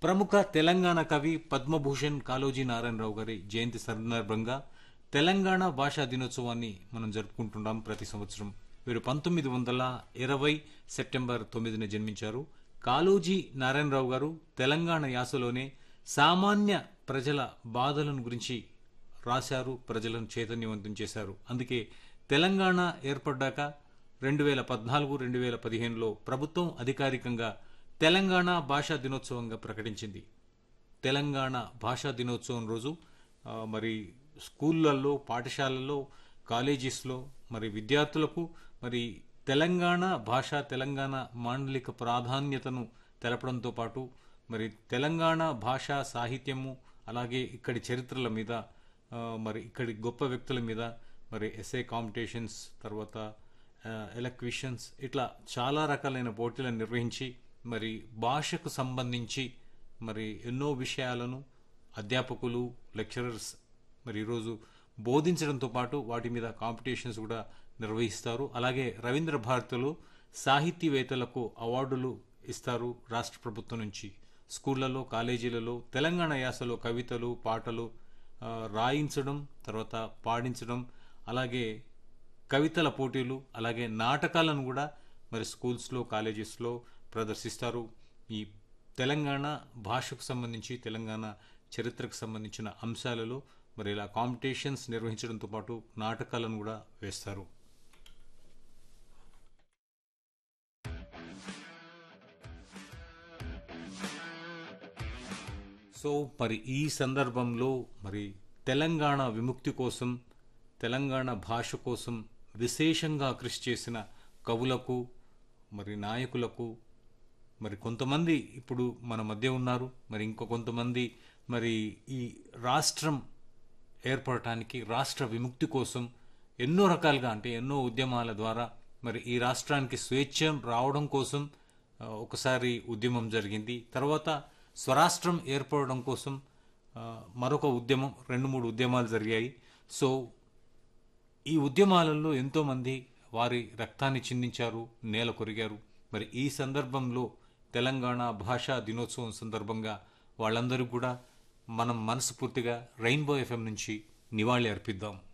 ప్రముఖ తెలంగాణ కవి పద్మభూషణ్ కాళోజీ నారాయణరావు గారి జయంతి సందర్భంగా తెలంగాణ భాషా దినోత్సవాన్ని మనం జరుపుకుంటున్నాం ప్రతి సంవత్సరం వీరు పంతొమ్మిది వందల ఇరవై సెప్టెంబర్ తొమ్మిదిన జన్మించారు కాళోజీ నారాయణరావు గారు తెలంగాణ యాసలోనే సామాన్య ప్రజల బాధలను గురించి రాశారు ప్రజలను చైతన్యవంతం చేశారు అందుకే తెలంగాణ ఏర్పడ్డాక రెండు వేల పద్నాలుగు రెండు వేల పదిహేనులో ప్రభుత్వం అధికారికంగా తెలంగాణ భాషా దినోత్సవంగా ప్రకటించింది తెలంగాణ భాషా దినోత్సవం రోజు ఆ, మరి స్కూళ్ళల్లో పాఠశాలల్లో కాలేజీస్లో మరి విద్యార్థులకు మరి తెలంగాణ భాష తెలంగాణ మాండలిక ప్రాధాన్యతను తెలపడంతో పాటు మరి తెలంగాణ భాష సాహిత్యము అలాగే ఇక్కడి చరిత్రల మీద ఆ, మరి ఇక్కడి గొప్ప వ్యక్తుల మీద మరి ఎస్ఏ కాంపిటీషన్స్ తర్వాత ఎలక్విషన్స్ ఇట్లా చాలా రకాలైన పోటీలను నిర్వహించి మరి భాషకు సంబంధించి మరి ఎన్నో విషయాలను అధ్యాపకులు లెక్చరర్స్ మరి ఈరోజు బోధించడంతో పాటు వాటి మీద కాంపిటీషన్స్ కూడా నిర్వహిస్తారు అలాగే రవీంద్ర భారతిలో సాహితీవేత్తలకు అవార్డులు ఇస్తారు రాష్ట్ర ప్రభుత్వం నుంచి స్కూళ్లలో కాలేజీలలో తెలంగాణ యాసలో కవితలు పాటలు ఆ, రాయించడం తర్వాత పాడించడం అలాగే కవితల పోటీలు అలాగే నాటకాలను కూడా మరి స్కూల్స్లో కాలేజెస్లో ప్రదర్శిస్తారు ఈ తెలంగాణ భాషకు సంబంధించి తెలంగాణ చరిత్రకు సంబంధించిన అంశాలలో మరి ఇలా కాంపిటీషన్స్ నిర్వహించడంతో పాటు నాటకాలను కూడా వేస్తారు సో మరి ఈ సందర్భంలో మరి తెలంగాణ విముక్తి కోసం తెలంగాణ భాష కోసం విశేషంగా కృషి చేసిన కవులకు మరి నాయకులకు మరి కొంతమంది ఇప్పుడు మన మధ్య ఉన్నారు మరి ఇంకో కొంతమంది మరి ఈ రాష్ట్రం ఏర్పడటానికి రాష్ట్ర విముక్తి కోసం ఎన్నో రకాలుగా అంటే ఎన్నో ఉద్యమాల ద్వారా మరి ఈ రాష్ట్రానికి స్వేచ్ఛ రావడం కోసం ఆ, ఒకసారి ఉద్యమం జరిగింది తర్వాత స్వరాష్ట్రం ఏర్పడడం కోసం ఆ, మరొక ఉద్యమం రెండు మూడు ఉద్యమాలు జరిగాయి సో ఈ ఉద్యమాలలో ఎంతోమంది వారి రక్తాన్ని చిందించారు నేల కొరిగారు మరి ఈ సందర్భంలో తెలంగాణ భాషా దినోత్సవం సందర్భంగా వాళ్ళందరూ కూడా మనం మనస్ఫూర్తిగా రెయిన్బో ఎఫ్ఎం నుంచి నివాళి అర్పిద్దాం